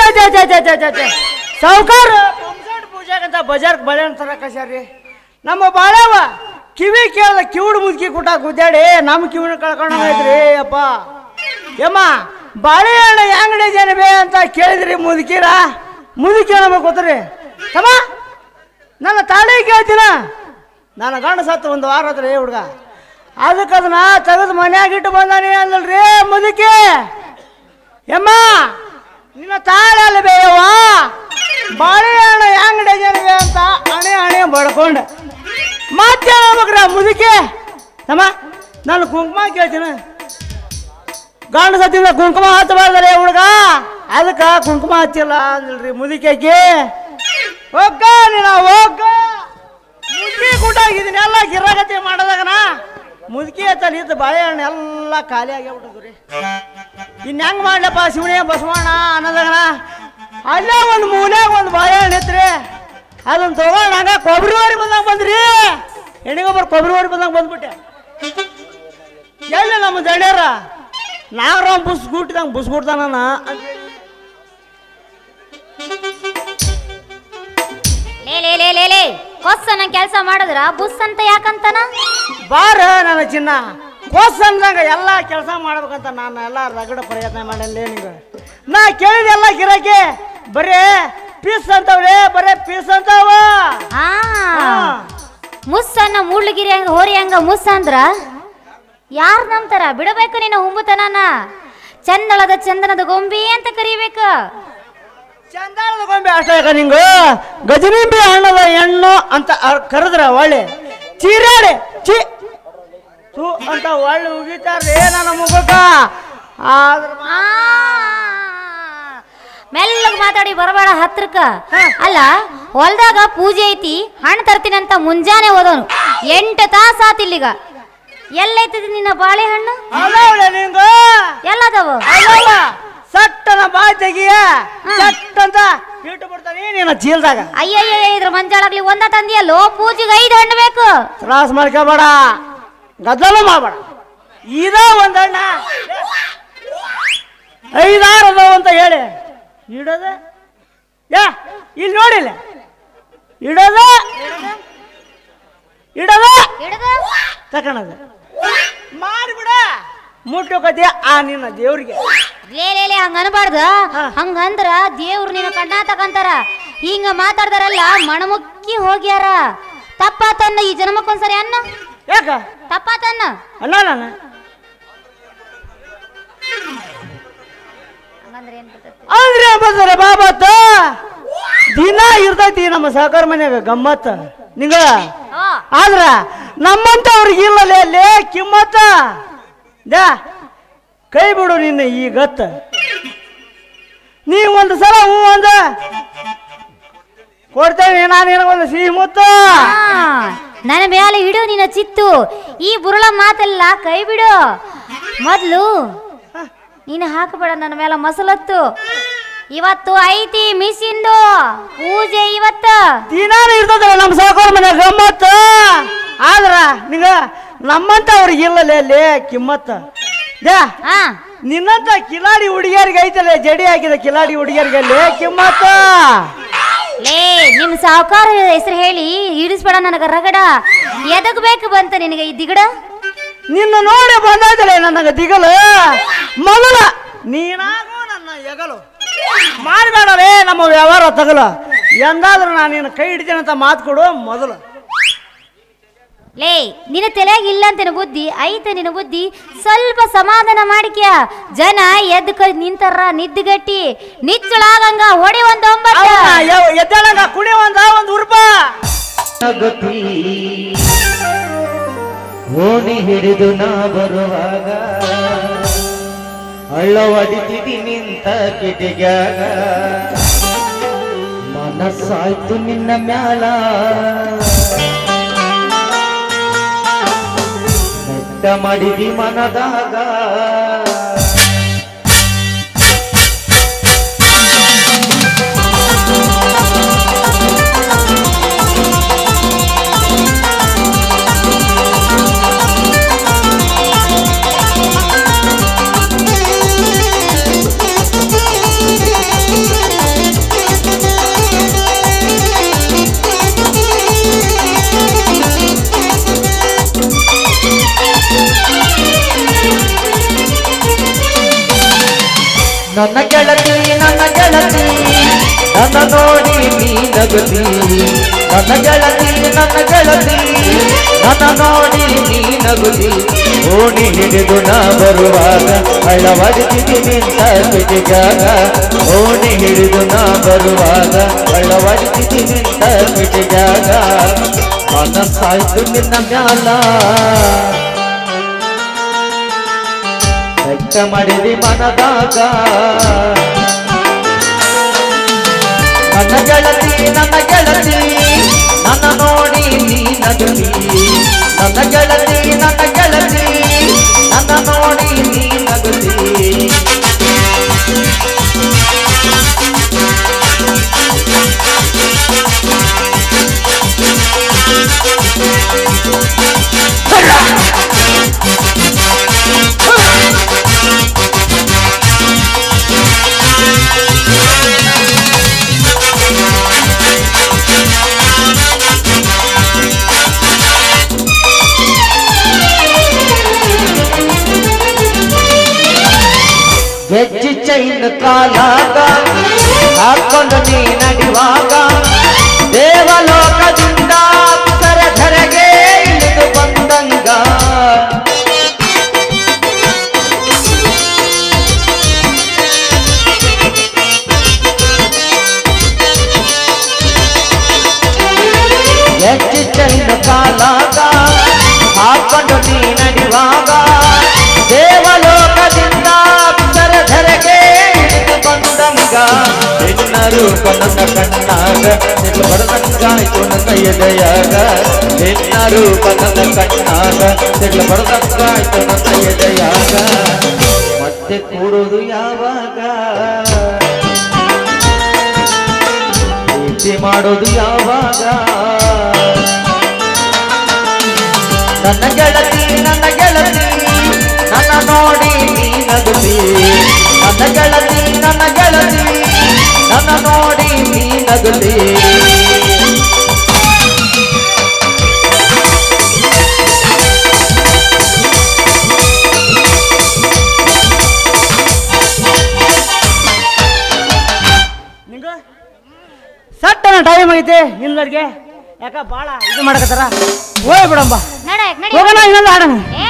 ಸಾವುಕಾರ ಪೂಜೆಗಂತ ಬಜಾರ್ಕ್ ಬಳೆ ತರ ಕಸ್ಯಾರ್ರಿ ನಮ್ಮ ಬಾಳವ ಕಿವಿ ಕೇಳ್ದ ಕಿವುಡು ಮುದುಕಿ ಕುಟ ಗುದ್ದಾಡಿ ನಮ್ಮ ಕಿವಿನ ಕಳ್ಕೊಂಡು ಐತ್ರಿ ಅಪ್ಪ ಯಮ್ಮ ಬಾಳೆಹಣ್ಣು ಹೆಂಗಡೆ ಜನ ಬೇ ಅಂತ ಕೇಳಿದ್ರಿ ಮುದುಕಿರ ಮುದುಕಿ ನಮಗೆ ಗೊತ್ತ್ರಿ ತಮ್ಮ ನನ್ನ ತಾಳಿ ಕೇಳ್ತೀನ ನನ್ನ ಗಂಡ ಸತ್ತು ಒಂದು ವಾರ ಆತ್ರಿ ಹುಡುಗ ಅದಕ್ಕೆ ಅದನ್ನ ತೆಗೆದು ಮನ್ಯಾಗ ಇಟ್ಟು ಬಂದಾನಿ ಅಂದಲ್ರಿ ಮುದುಕಿ ಯಮ್ಮ ನಿನ್ನ ತಾಳೆ ಅಲ್ಲ ಬೇಯವ್ವ ಬಾಳೆಹಣ್ಣು ಹೆಂಗ್ ಡಜನ್ ಬೇ ಅಂತ ಹಣೆ ಹಣೆ ಬಡ್ಕೊಂಡೆ ಮತ್ತೆ ಹೇಳ್ಬೇಕ್ರ ಮುದುಕಿ ತಮ್ಮ ನಾನು ಕುಂಕುಮ ಕೇಳ್ತೀನಿ ಗಂಡ ಸತ್ತಿಂದ ಕುಂಕುಮ ಹಚ್ಚಬಾರ್ದರೆ ಹುಡುಗ ಅದಕ್ಕೆ ಕುಂಕುಮ ಹಚ್ಚಿಲ್ಲ ಅಂದ್ರಿ ಮುದುಕಿಯಾಕಿ ಹೋಗ ನೀನ ಹೋಗ ಮುದುಕಿ ಕೂಟಾಗಿದ್ದೀನಿ ಎಲ್ಲ ಗಿರಾಗತಿ ಮಾಡೋದಾಗನ ಮುದುಕಿ ಹತ್ತ ನಿಂತು ಬಾಳೆಹಣ್ಣು ಎಲ್ಲ ಖಾಲಿ ಆಗ್ಯಾಬಿಟ್ಟಿದ್ರಿ ಇನ್ನು ಹೆಂಗ್ ಮಾಡ್ಲಪ್ಪ ಶಿವನೇ ಬಸವಣ್ಣ ಅನ್ನೋದಾಗನ ಅಲ್ಲೇ ಒಂದು ಮೂನ್ಯಾಗ ಒಂದು ಬಾಳೆಹಣ್ಣು ಇತ್ರಿ ಅದನ್ನ ತಗೊಂಡು ಹಂಗ ಕೊಬ್ಬರಿವರಿ ಬಂದಾಗ ಬಂದ್ರಿ ಹೆಣ್ಣಿಗೊಬ್ಬರು ಕೊಬ್ಬರಿವರಿ ಬಂದಾಗ ಬಂದ್ಬಿಟ್ಟೆ ಎಲ್ಲಿ ನಮ್ಮ ದಣ್ಯರ ನಾಗರಾಮ್ ಬುಸ್ ಗುಟ್ಟಿದಂಗೆ ಬುಸ್ ಗುಡ್ತಾನ ಲೇ ಲೇ ಲೇ ಲೇ ಲೇ ಕೊಸ್ಸನ ಕೆಲಸ ಮಾಡಿದ್ರ ಬುಸ್ ಅಂತ ಯಾಕಂತನ ಬಾರ ನನ್ನ ಚಿನ್ನ ಕೋಸ್ ಅಂದಂಗ ಎಲ್ಲ ಕೆಲಸ ಮಾಡ್ಬೇಕಂತ ನಾನು ಎಲ್ಲ ರಗಡ ಪ್ರಯತ್ನ ಮಾಡಲ್ಲ ನಿಂಗೆ ನಾ ಕೇಳಿದ ಎಲ್ಲ ಗಿರಾಕಿ ಬರೇ ಪೀಸ್ ಅಂತವ್ರೆ ಬರೇ ಪೀಸ್ ಅಂತಾವ ಆ ಹಾ. ಮುಸ್ಸನ್ನ ಮುಳ್ಳುಗಿರಿ ಹಂಗ ಹೋರಿ ಹಂಗ ಮುಸ್ಸ ಅಂದ್ರ ಯಾರ್ ನಂಬ್ತಾರ ಬಿಡಬೇಕು ನಿನ್ನ ಹುಂಬುತನನ ಚಂದಳದ ಚಂದನದ ಗೊಂಬಿ ಅಂತ ಕರಿಬೇಕು ಚಂದಾಳದ ಗೊಂಬೆ ಅಷ್ಟ ಯಾಕ ನಿಂಗ ಗಜನಿಂಬೆ ಹಣ್ಣದ ಹೆಣ್ಣು ಅಂತ ಅ- ಕರೆದ್ರ ಒಳ್ಳೆ ಚೀರಾಡೆ ಚಿ ತು ಅಂತ ಒಳ್ಳೆ ಉಗಿತಾರ್ರಿ ನನ್ನ ಮುಖಕ್ಕ ಆದ್ರ ಆ ಮೆಲ್ಲಗ್ ಮಾತಾಡಿ ಬರಬೇಡ ಹತ್ರಕ್ಕ ಅಲ್ಲ ಹೊಲ್ದಾಗ ಪೂಜೆ ಐತಿ ಹಣ್ಣು ತರ್ತೀನಿ ಅಂತ ಮುಂಜಾನೆ ಹೋದವನು ಎಂಟು ತಾಸ ಆತಿಲ್ಲಿಗ ಎಲ್ಲೈತದಿ ನಿನ್ನ ಬಾಳೆಹಣ್ಣು ಅದಾವಳೆ ನಿಂಗ ಎಲ್ಲದವ ಅದಾವ ಸಟ್ಟನ ಬಾಯ್ ತೆಗಿಯ ಚಟ್ ಅಂತ ಇಟ್ಟು ಬಿಡ್ತಾನೆ ನಿನ್ನ ಚೀಲ್ದಾಗ ಅಯ್ಯಯ್ಯ ಇದ್ರ ಮಂಜಾಳಾಗ್ಲಿ ಒಂದ ತಂದಿಯಲ್ಲೋ ಪೂಜೆಗೆ ಐದು ಹಣ್ಣು ಬೇಕು ತ್ರಾಸ್ ಮಾಡ್ಕೋಬೇಡ ಗದ್ದಲ ಮಾಡಬೇಡ ಇದ ಒಂದಣ್ಣ ಐದಾರು ಅದಾವ ಅಂತ ಹೇಳಿ ಇಡೋದ ಯಾ ಇಲ್ಲಿ ನೋಡಿಲ್ಲ ಇಡೋದ ಇಡೋದ ಹಿಡ್ದು ತಕಣದ ಮಾಡಿಬಿಡ ಮುಟ್ಟೋಕತಿ ಆ ನಿನ್ನ ದೇವ್ರಿಗೆ ಲೇ ಲೇ ಲೇ ಹಂಗ ಅನ್ಬಾರ್ದ ಹಾ. ಹಂಗಂದ್ರ ದೇವ್ರು ನಿನ್ನ ಕಣ್ಣ ತಕಂತಾರ ಹಿಂಗ ಮಾತಾಡ್ದಾರಲ್ಲ ಮಣಮುಕ್ಕಿ ಹೋಗ್ಯಾರ ತಪ್ಪಾತನ್ನ ಈ ಜನ್ಮಕ್ಕೊಂದ್ಸರಿ ಅನ್ನ ಯಾಕ ತಪ್ಪಾತನ್ನ ಅಲ್ಲ ನಾನು ಹಂಗಂದ್ರೆ ಏನ್ ಬರ್ತೈತಿ? ಅಂದ್ರೆ ಬಂದ್ರೆ ಬಾಬತ್ತ ದಿನ ಇರ್ತೈತಿ ನಮ್ಮ ಸಹಕಾರ ಮನ್ಯಾಗ ಗಮ್ಮತ್ತ ನಿಂಗ ಓ ಆದ್ರ ನಮ್ಮಂತವ್ರಿಗೆ ಇಲ್ಲಲೇ ಲೇ ಕಿಮ್ಮತ್ತ ದ್ಯಾ ಕೈ ಬಿಡು ನಿನ್ನ ಈ ಗತ್ತ ನೀ ಒಂದು ಸಲ ಹೂ ಅಂದ ಕೊಡ್ತೇನೆ ನಾನು ನಿನಗೊಂದು ಸಿಹಿ ಮುತ್ತ ಆ, ನನ್ನ ಮ್ಯಾಲೆ ಇಡು ನಿನ್ನ ಚಿತ್ತು ಈ ಬುರುಳ ಮಾತೆಲ್ಲ ಕೈ ಬಿಡು ಮೊದ್ಲು ನೀನು ಹಾಕಬೇಡ ನನ್ನ ಮೇಲೆ ಮಸಲತ್ತು ಇವತ್ತು ಐತಿ ಮಿಸಿಂದು ಪೂಜೆ ಇವತ್ತು ದಿನಾನು ಇರ್ತದಲ್ಲ ನಮ್ಮ ಸಹಕಾರ ಮನ್ಯಾಗ ಗಮ್ಮತ್ತ ಆದ್ರ ನಿಂಗ ನಮ್ಮಂತವ್ರಿಗೆ ಇಲ್ಲಲೇ ಲೇ ಕಿಮ್ಮತ್ತ ದ್ಯಾ ಹಾ ನಿನ್ನಂತ ಕಿಲಾಡಿ ಹುಡುಗಿಯರಿಗೆ ಐತಲ್ಲ ಜಡಿ ಹಾಕಿದ ಕಿಲಾಡಿ ಹುಡುಗಿಯರಿಗೆ ಲೇ ಕಿಮ್ಮತ್ತ ಲೇ ನಿಮ್ ಸಾವುಕಾರ ಹೆಸರು ಹೇಳಿ ಇಡಿಸ್ಬೇಡ ನನಗ ರಗಡ ಎದಕ್ ಬೇಕು ಬಂತ ನಿನಗೆ ಈ ದಿಗಡ ನಿನ್ನ ನೋಡಿ ಬಂದೈತಲೆ ನನಗೆ ದಿಗಲು ಮೊದಲ ನೀನಾಗೂ ನನ್ನ ಎಗಲು ಮಾಡಬೇಡಲೇ ನಮ್ಮ ವ್ಯವಹಾರ ತಗಲು ಎಂದಾದ್ರೂ ನಾನು ನಿನ್ನ ಕೈ ಹಿಡಿತೇನೆ ಅಂತ ಮಾತು ಕೊಡು ಮೊದಲು ಲೇ ನಿನ್ನ ತಲೆಯಾಗ ಇಲ್ಲ ಅಂತ ಬುದ್ಧಿ ಐತೆ ನಿನ್ನ ಬುದ್ಧಿ ಸ್ವಲ್ಪ ಸಮಾಧಾನ ಮಾಡಿಕ್ಯ ಜನ ಎದ್ದು ಕ ನಿಂತಾರ ನಿದ್ದುಗಟ್ಟಿ ನಿಚ್ಚಳಾಗಂಗ ಹೊಡಿ ಒಂದ್ ಒಂಬತ್ತು ಎದ್ದಾಳಂಗ ಕುಡಿ ಒಂದ ಒಂದು ಉರುಪ ಗತಿ ಓಣಿ ಹಿಡಿದು ನಾ ಬರುವಾಗ ಹಳ್ಳ ಹೊಡಿತಿದಿ ನಿಂತ ಕಿಟಿಗ್ಯಾಗ ಮನಸ್ಸಾಯ್ತು ನಿನ್ನ ಮ್ಯಾಲ ಮೆಟ್ಟ ಮಾಡಿದಿ ಮನದಾಗ Thank you. ನನ್ನ ಗೆಳತಿ ನನ್ನ ಗೆಳತಿ ನನ್ನ ನೋಡಿ ನೀ ನಗತಿ ನನ್ನ ಗೆಳತಿ ನನ್ನ ಗೆಳತಿ ನನ್ನ ನೋಡಿ ನೀ ನಗುತಿ ಓಣಿ ಹಿಡಿದು ನಾ ಬರುವಾಗ ಹಳ್ಳವಾಡುತ್ತಿದ್ದಿ ನಿಂತ ಪಿಟಿಗಾಗ ಓಣಿ ಹಿಡಿದು ನಾ ಬರುವಾಗ ಹಳ್ಳವಾಡುತ್ತಿದ್ದಿ ನಿಂತ ಪಿಟಿಗಾಗ ಮನಸ್ಸಾಯ್ತು ನಿನ್ನ ಮ್ಯಾಲ ಬೆಟ್ಟ ಮಾಡಿದಿ ಮನದಾಗ ನನ್ನ ಗೆಳತಿ ನನ್ನ ಗೆಳತಿ ನನ್ನ ನೋಡಿ ನೀ ನಗಲಿ ನನ್ನ ಗೆಳತಿ ನನ್ನ ಗೆಳತಿ ನನ್ನ ನೋಡಿ ನೀ ನಗಲಿ ಹೆಜ್ಜೆ ಚೈನ್ ಕಾಲಾಗ ಹಾಕೊಂಡು ನೀ ನಡೆಯುವಾಗ ದೇವಲೋಕದಿಂದ ಧರೆಗೆ ಇಳಿದು ಬಂದಂಗ ಹೆಜ್ಜೆ ಚೈನ್ ಕಾಲಾಗ ಹಾಕೊಂಡು ನೀ ನಡೆಯುವಾಗ ದೇವಲೋಕದಿಂದ ಧರೆಗೆ ಇಳಿದು ಬಂದಂಗ ನಿನ್ನ ರೂಪ ನನ್ನ ಕಣ್ಣಾಗ ನಿನ್ನ ಬಡದಂಗಾಯ್ತು ನನ್ನ ಎದೆಯಾಗ ನಿನ್ನ ರೂಪ ನನ್ನ ಕಣ್ಣಾಗ ನಿನ್ನ ಬಡದಂಗಾಯ್ತು ನನ್ನ ಎದೆಯಾಗ ಮತ್ತೆ ಕೂಡೋದು ಯಾವಾಗ ಪ್ರೀತಿ ಮಾಡೋದು ಯಾವಾಗ ನನ್ನ ಗೆಳತಿ ನನ್ನ ಗೆಳತಿ ನನ್ನ ನೋಡಿ ನೀ ನಗುತ್ತಿ ನನ್ನ ಗೆಳತಿ ನನ್ನ ಗೆಳತಿ ನನ್ನ ನೋಡಿ ನೀ ನಗುತ್ತಿ ನಿಂಗ ಸಟ್ಟನ ಟೈಮ್ ಐತೆ ನಿಲ್ಲರ್ಗೆ ಯಾಕ ಬಾಳ ಇದು ಮಾಡಕತ್ತಾರ ಹೋಯ್ ಬಿಡಂಬ ನಡ ನಡಿ ಹೋಗೋಣ ಇನ್ನೊಂದು ಹಾಡೋಣ ಏ